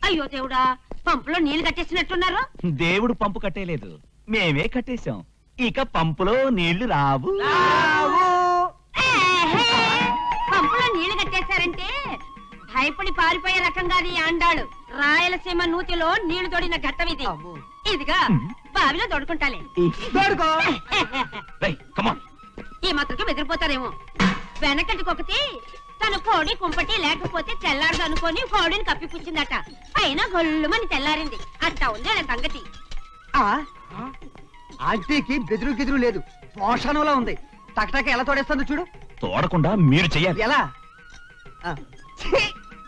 అయ్యో దేవుడా పంపులో నీళ్లు కట్టేసినట్టున్నారు దేవుడు పంపు కట్టేలేదు మేమే కట్టేశాం ఇక పంపులో నీళ్లు రావు ఏహే! పంపులో నీళ్లు కట్టేశారంటే భయపడి పారిపోయే రకం కాదు ఈ ఆండాಳು రాయలసీమ నూతిలో నీళ్లు తోడిన ఘట్టం ఇది అమ్మో. ఇదిగా బావిలో తోడుకుంటాలే తోడుకో రేయ్, come on. ఈ మాత్రకి బెదిరిపోతారేమో వెనకటికొకటి తన కోడి కుంపటి లేకపోతే తెల్లారదు అనుకొని కోడిని కప్పిపుచ్చిందట అయినా గొల్లుమని తెల్లారింది అట్టా ఉంది ఆయన సంగతి ఆ, ఆంటీకి బెదురు గిదురు లేదు పోషణంలో ఉంది టక్టక ఎలా తోడేస్తుందో చూడు తోడకుండా మీరు చెయ్యాలి ఎలా ఆ. ఛీ!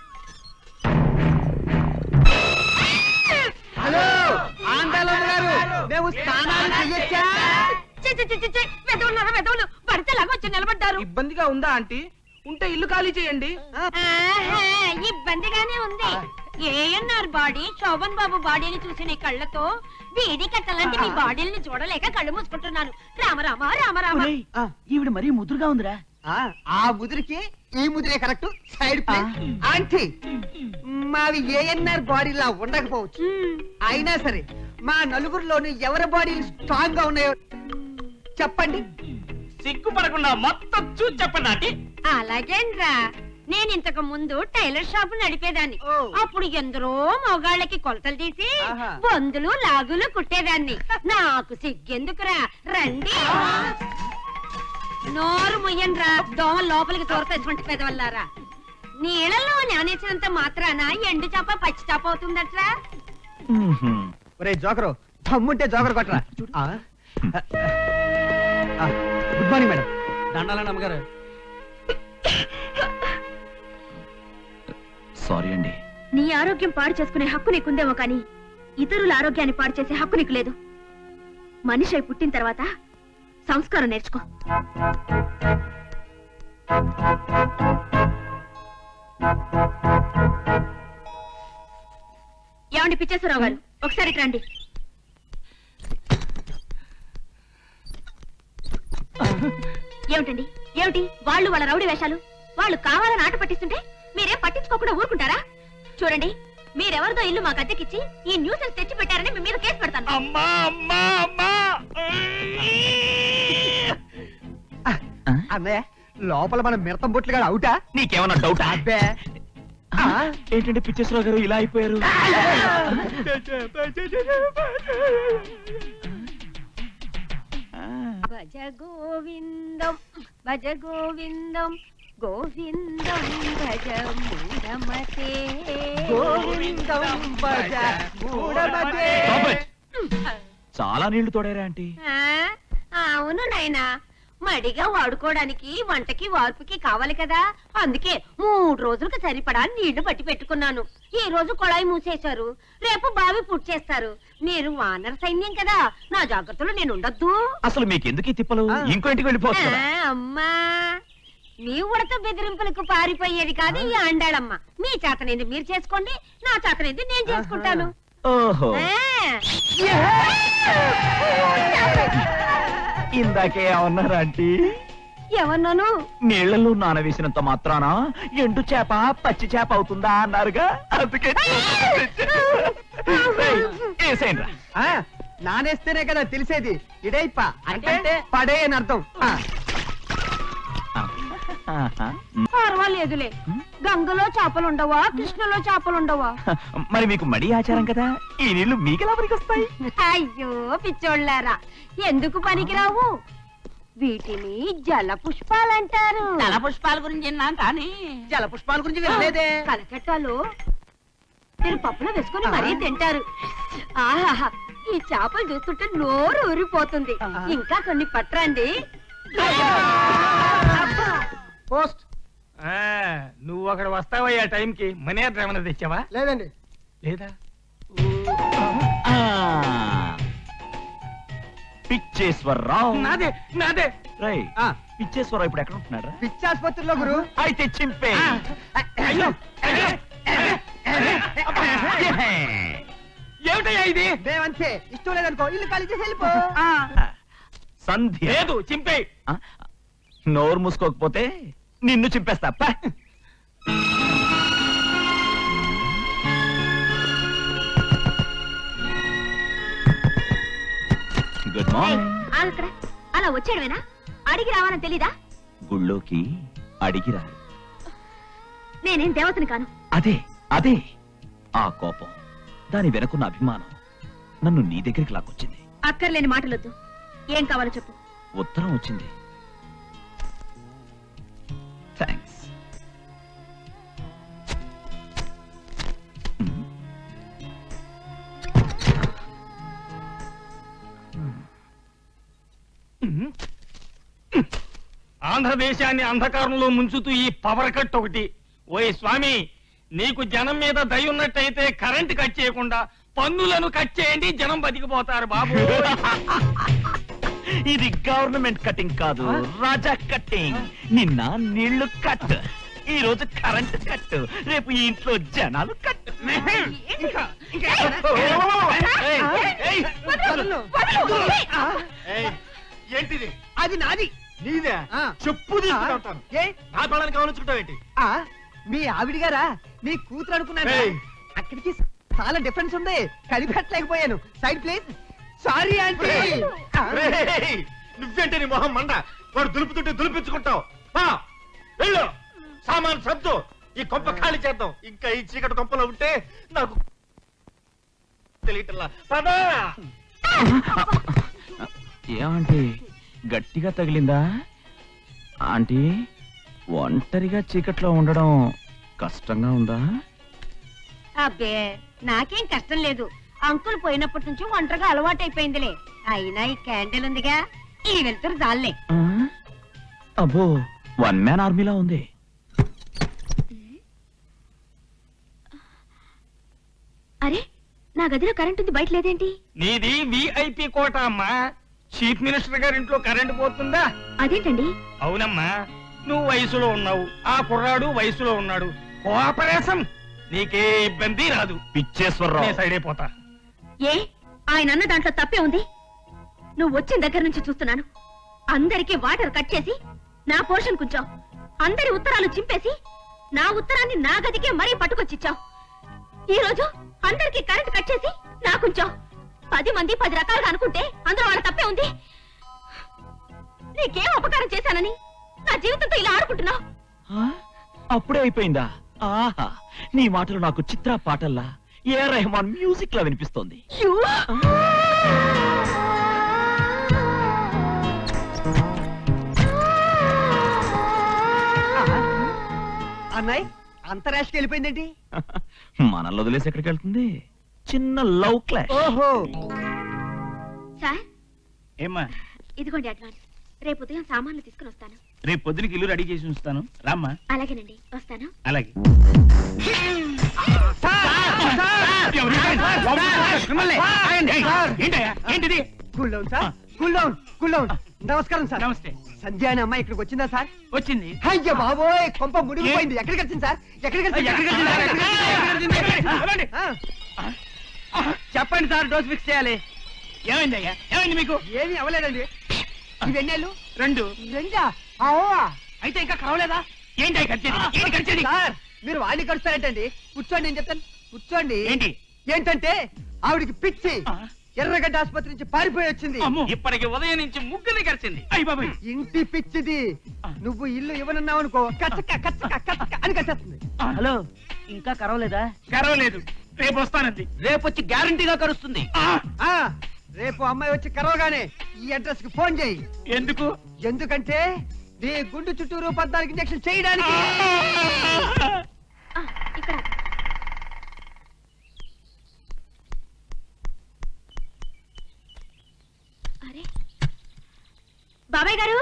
హలో ఆండాలమ్మ గారు మేము స్నానాలు చెయ్యొచ్చా చి, చి, చి, చి, చి, వెధవులారా, వెధవులు పడితే లాగొచ్చి నిలబడ్డారు ఇబ్బందిగా ఉందా ఆంటీ ఉంటే ఇల్లు ఖాళీ చేయండి ఆహా, ఇబ్బందిగానే ఉంది ఏఎన్ఆర్ బాడీ శోభన్ బాబు బాడీని చూసిన ఈ కళ్ళతో బీడి కట్టలాంటి మీ బాడీని చూడలేక కళ్ళు మూసుకుంటున్నాను రామరామ రామరామ ఒరేయ్, ఆ. ఈవిడ మరీ ముదురుగా ఉందిరా ఆ, ఆ ముదిరికి ఈ ముదిరే కరెక్ట్ సైడ్ ప్లే ఆంటీ మావి ఏఎన్ఆర్ బాడీలా ఉండకపోవచ్చు ఉమ్, అయినా సరే మా నలుగురిలోని ఎవరి బాడీలు స్ట్రాంగ్ గా ఉన్నాయో చెప్పండి సిగ్గుపడకుండా మొత్తం చూసి చెప్పండి ఆంటీ అలాగేంట్రా నేను ఇంతకు ముందు టైలర్ షాప్ నడిపేదాన్ని ఓ. అప్పుడు ఎందరో మొగాళ్ళకి కొలతలు తీసి ఆహా. బొందులు లాగులు కుట్టేదాన్ని నాకు సిగ్గెందుకురా రండి నోరు ముయ్యండ్రా దోమ లోపలికి తోరతటువంటి పెదవల్లారా నీళ్ళలో నానేసినంత మాత్రాన ఎండు చేప పచ్చి చేప అవుతుందట్రా మ్మ్హ్మ్. ఒరే జోకరు తమ్ముంటే జోకరు కొట్టరా ఆ? ఆ, గుడ్ మార్నింగ్ మేడం దండాలండి అమ్మగారు సారీ అండి నీ ఆరోగ్యం పాడు చేసుకునే హక్కు నీకుందేమో కానీ ఇతరుల ఆరోగ్యాన్ని పాడు చేసే హక్కు నీకు లేదు మనిషి అయి పుట్టిన తర్వాత సంస్కారం నేర్చుకో ఏమండి పిచ్చేశ్వరరావు గారు ఒకసారి ఇటు రండి ఏమిటండి ఏమిటి వాళ్ళు వాళ్ళ రౌడీ వేషాలు వాళ్ళు కావాలని ఆట పట్టిస్తుంటే మీరేం పట్టించుకోకుండా ఊరుకుంటారా చూడండి మీరెవరిదో ఇల్లు మాకు అద్దెకిచ్చి ఈ న్యూసెన్స్ తెచ్చి పెట్టారని మీ మీద కేసు పెడతాను అమ్మా అమ్మా అమ్మా అన్నయ్య లోపల మన మిడతం బొట్లు అవుటా నీకేమన్నా డౌటా అబ్బే ఆ, ఏంటంటే పిచ్చేశ్వరరావు గారు ఇలా అయిపోయారు ఆ, భజ గోవిందం భజ గోవిందం గోవిందం భజ మూఢమతే గోవిందం భజ మూఢమతే. Stop it. చాలా నీళ్లు తోడారా ఆంటీ ఆ, అవును నాయనా మడిగా వాడుకోవడానికి వంటకి వార్పుకి కావాలి కదా అందుకే మూడు రోజులకు సరిపడా నీళ్లు పట్టి పెట్టుకున్నాను ఈ రోజు కొళాయి మూసేశారు రేపు బావి పుట్టేస్తారు మీరు వానర సైన్యం కదా నా జాగ్రత్తలో నేను ఉండొద్దు అసలు మీకు ఎందుకు ఈ తిప్పలు ఆ. ఇంకో ఇంటికి వెళ్ళిపోవచ్చు కదా. ఆ, అమ్మా మీ ఉడత బెదిరింపులకు పారిపోయేది కాదు ఈ అండాళమ్మ మీ చేతనేది మీరు చేసుకోండి నా చేతనేది నేను చేసుకుంటాను ఓహో ఆ. ఇందాకే ఏమన్నారా ఆంటీ ఏమన్నాను నీళ్లలో నానవేసినంత మాత్రాన ఎండు చేప పచ్చి చేప అవుతుందా అన్నారుగా అందుకే ఏయ్, ఏసేయండి రా. ఆ, నానేస్తేనే కదా తెలిసేది ఇడైప్ప అంటే అంటే? పడే అని అర్థం ఆ, ఆహా. పర్వాలేదులే గంగలో చేపలుండవా కృష్ణలో చేపలుండవా మరి మీకు మడి ఆచారం కదా ఈ నీళ్లు మీకెలా వస్తాయి అయ్యో పిచ్చోళ్ళారా ఎందుకు పనికిరావు వీటిని జల పుష్పాలంటారు జల పుష్పాల గురించి విన్నాం కానీ జల పుష్పాల గురించి వినలేదే కలకట్టాలో మీరు పప్పులో వేసుకుని మరీ తింటారు ఆహాహా ఈ చేపలు చూస్తుంటే నోరు ఊరిపోతుంది ఇంకా కొన్ని పట్టరండి పోస్ట్ నువ్వు అక్కడ వస్తావయ్యా టైంకి మనీ ఆర్డర్ ఏమైనా తెచ్చావా లేదండి లేదా ఆ. పిచ్చేశ్వరరావు నాదే నాదే రై ఆ, పిచ్చేశ్వరరావు ఇప్పుడు ఎక్కడ ఉంటున్నారా పిచ్చి ఆసుపత్రిలో గురు అయితే చింపే అయ్యో ఏమిటయ్యా ఇది మేమంతే ఇష్టం లేదనుకో ఇల్లు ఖాళీ చేసి వెళ్ళిపో సంధ్య లేదు చింపే ఆ? నోరు మూసుకోకపోతే నిన్ను చింపేస్తా పా. మార్నింగ్ ఆగక్కడ అలా వచ్చాడువేనా అడిగి రావాలని తెలీదా గుళ్ళోకి అడిగిరారు నేనేం దేవతని కాను అదే అదే ఆ కోపం దాని వెనకున్న అభిమానం నన్ను నీ దగ్గరికి లాక్కొచ్చింది అక్కర్లేని మాటలొద్దు ఏం కావాలో చెప్పు ఉత్తరం వచ్చింది థ్యాంక్స్ ఆంధ్రదేశాన్ని అంధకారంలో ముంచుతూ ఈ పవర్ కట్ ఒకటి ఓయ్ స్వామి నీకు జనం మీద దయ ఉన్నట్టయితే కరెంట్ కట్ చేయకుండా పన్నులను కట్ చేయండి జనం బతికిపోతారు బాబు ఇది గవర్నమెంట్ కటింగ్ కాదు రాజా కటింగ్ నిన్న నీళ్లు కట్ ఈ రోజు కరెంట్ కట్ రేపు ఈ ఇంట్లో జనాలు కట్ ఇంకా ఇంకా ఏయ్, ఏయ్, వదలు. ఆ, ఏంటిది అది నాది నీదే ఆ. చెప్పు తీసుకుంటాను ఏ నా పిల్లలకి గమనించుకుంటావేంటి ఆ, మీ ఆవిడ గారా నీ కూతురు అనుకున్నాను ఏయ్. అక్కడికి చాలా డిఫరెన్స్ ఉంది కలిపెట్టలేకపోయాను సైడ్ ప్లీజ్ సారీ ఆంటీ రేయ్. ఆ, రేయ్, నువ్వేంటి నీ మొహం మండ వాడు దులుపుతుంటే దులిపించుకుంటావు పా, వెళ్ళు సామాన్ సర్దు ఈ కొంప ఖాళీ చేద్దాం ఇంకా ఈ చీకటి కొంపలో ఉంటే నాకు తెలియటల్లా పదా ఏమంటే గట్టిగా తగిలిందా ఆంటీ ఒంటరిగా చీకట్లో ఉండడం కష్టంగా ఉందా అబ్బే నాకేం కష్టం లేదు అంకుల్ పోయినప్పటి నుంచి ఒంటరిగా అలవాటైపోయిందిలే అయినా ఈ క్యాండిల్ ఉందిగా ఈ వెళ్తురు చాలే ఆ? అబ్బో వన్ మ్యాన్ ఆర్మీలా ఉంది అరే నా గదిలో కరెంట్ ఉంది బయట లేదేంటి నీది విఐపి కోట అమ్మా చీఫ్ మినిస్టర్ గారి ఇంట్లో కరెంట్ పోతుందా అదేంటండి అవునమ్మా నువ్వు వయసులో ఉన్నావు ఆ కుర్రాడు వయసులో ఉన్నాడు కోఆపరేషన్ నీకే ఇబ్బంది రాదు నేను పిచ్చేశ్వరరావు సైడ్ అయిపోతా ఏ ఆయన అన్న దాంట్లో తప్పే ఉంది నువ్వు వచ్చిన దగ్గర నుంచి చూస్తున్నాను అందరికీ వాటర్ కట్ చేసి నా పోర్షన్ కుంచావు అందరి ఉత్తరాలు చింపేసి నా ఉత్తరాన్ని నా గదికే మరీ పట్టుకొచ్చిచ్చావు ఈ రోజు అందరికీ కరెంట్ కట్ చేసి నా కుంచావు పది మంది పది రకాలుగా అనుకుంటే అందులో వాళ్ళ తప్పే ఉంది నీకేం ఉపకారం చేశానని నా జీవితంతో ఇలా ఆడుకుంటున్నావు ఆ? అప్పుడే అయిపోయిందా ఆహా నీ మాటలు నాకు చిత్ర పాటల్లా ఏ రెహమాన్ మ్యూజిక్ లా వినిపిస్తోంది ఆ, అన్నయ్య అంతరాష్ట్రకి వెళ్ళిపోయిందేంటి మనల్ని వదిలేసి ఎక్కడికి వెళ్తుంది చిన్న లవ్ క్లాష్ ఓహో సార్ ఏమ్మా ఇదిగోండి అడ్వాన్స్ రేపు ఉదయం సామాన్లు తీసుకుని వస్తాను రేపు పొద్దునకి ఇల్లు రెడీ చేసి ఉంచుతాను రామ్మా అలాగేనండి వస్తాను అలాగే ఏంటయ్యా ఏంటిది cool down sir cool down cool down నమస్కారం సార్ నమస్తే సంధ్య అనే అమ్మాయి ఇక్కడికి వచ్చిందా సార్ వచ్చింది అయ్యో బాబోయ్ కొంప మునిగిపోయింది ఎక్కడికి వచ్చింది సార్ ఎక్కడికి వచ్చింది? ఎక్కడికి వచ్చింది? ఎక్కడికి వచ్చింది? ఆ, చెప్పండి సార్ డోస్ ఫిక్స్ చేయాలి ఏమైందయ్యా ఏమైంది మీకు ఏమీ అవ్వలేదండి ఇవెన్నేళ్ళు రెండు రెండా ఆవో అయితే ఇంకా కావలేదా ఏంటి ఖర్చేది ఏంటి ఖర్చేది సార్ మీరు వాడిని కడుస్తారేంటండి కూర్చోండి నేను చెప్తాను కూర్చోండి ఏంటి ఏంటంటే ఆవిడికి పిచ్చి ఆ. ఎర్రగడ్డ ఆసుపత్రి నుంచి పారిపోయి వచ్చింది అమ్మో ఇప్పటికి ఉదయం నుంచి ముగ్గురిని కలిసింది అయ్యి బాబాయ్ ఇంటి పిచ్చిది నువ్వు ఇల్లు ఇవ్వనన్నావు అనుకో కచ్చక కచ్చక కచ్చక అని కట్టేస్తుంది హలో ఇంకా కరవలేదా కరవలేదు రేపు వస్తానంది రేపు వచ్చి గ్యారంటీగా కరుస్తుంది ఆ రేపు అమ్మాయి వచ్చి కరవగానే ఈ అడ్రస్ కి ఫోన్ చేయి ఎందుకు ఎందుకంటే నీ గుండు చుట్టూరు పద్నాలుగు ఇంజక్షన్ చేయడానికి ఆ, ఇక్కడ అరే బాబాయ్ గారు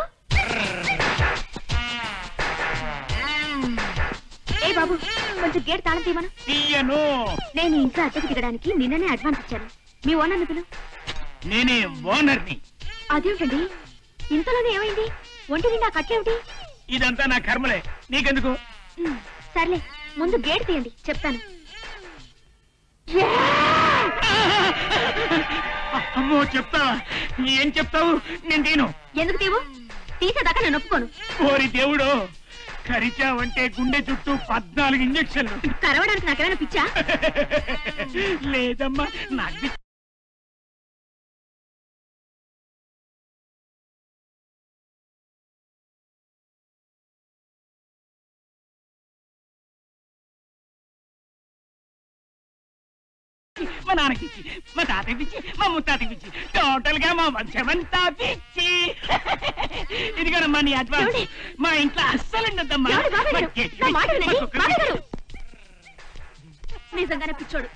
ఏ బాబు కొంచెం గేట్ తాళం తీయమను తీయను నేను ఈ ఇంట్లో అద్దెకు దిగడానికి నిన్ననే అడ్వాన్స్ ఇచ్చాను మీ ఓనర్ పిలు నేనే ఓనర్ని అదేమిటండి ఇంతలోనే ఏమైంది ఒంటి నిండా కట్టేమిటి ఇదంతా నా కర్మలే నీకెందుకు ఉమ్, సర్లే ముందు గేట్ తీయండి చెప్తాను అమ్మో చెప్తావా ఏం చెప్తావు నేను తీను ఎందుకు తీవు తీసేదాకా నేను ఒప్పుకోను ఓరి దేవుడు కరిచావంటే గుండె చుట్టూ పద్నాలుగు ఇంజక్షన్లు కరవడానికి నాకేమైనా పిచ్చా లేదమ్మా నాకు పిచ్చి మా నాన్నకి పిచ్చి మా తాతకి పిచ్చి మా ముత్తాతకి పిచ్చి టోటల్ గా మా వంశమంతా పిచ్చి ఇదిగోనమ్మా నీ అడ్వాన్స్ ఏమండి? మా ఇంట్లో అస్సలు ఉండద్దమ్మా ఏమండి బాబాయ్ గారు? మా చెట్టు నా మాట పిచ్చి, మా వినండి, కుక్క బాబాయ్ పిచ్చి. గారు. నిజంగానే పిచ్చోడు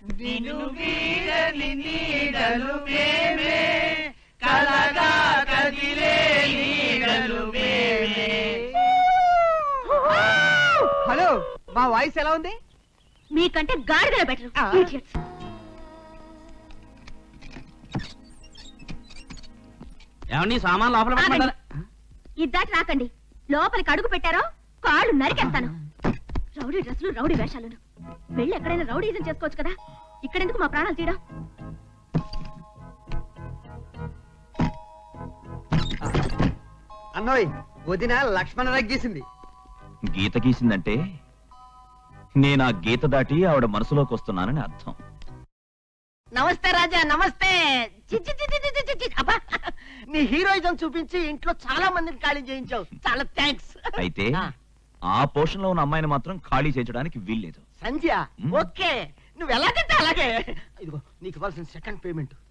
హలో మా వాయిస్ ఎలా ఉంది మీకంటే గాడిదలే బెటర్ ఆ. Idiots. ఏమండి సామాన్ లోపల ఆగండి. పెట్టమంటారా? ఇద్దాటి రాకండి లోపలికి అడుగు పెట్టారో కాళ్ళు నరికేస్తాను రౌడీ డ్రెస్సులు రౌడీ వేషాలను వెళ్ళి ఎక్కడైనా రౌడీజం చేసుకోవచ్చు కదా ఇక్కడెందుకు మా ప్రాణాలు తీయడం అన్నోయ్ వదిన లక్ష్మణ రగ్గీసింది గీత గీసిందంటే నేను ఆ గీత దాటి ఆవిడ మనసులోకి వస్తున్నానని అర్థం నమస్తే రాజా నమస్తే చి, చి, చి, చి, చి, చి, చి, చి. అబ్బా నీ హీరోయిజం చూపించి ఇంట్లో చాలా మందిని ఖాళీ చేయించావు చాలా థ్యాంక్స్ అయితే ఆ పోర్షన్ లో ఉన్న అమ్మాయిని మాత్రం ఖాళీ చేయించడానికి వీల్లేదు సంధ్య మ్. ఓకే నువ్వు ఎలాగంటే అలాగే ఇదిగో నీకు ఇవ్వాల్సిన సెకండ్ పేమెంట్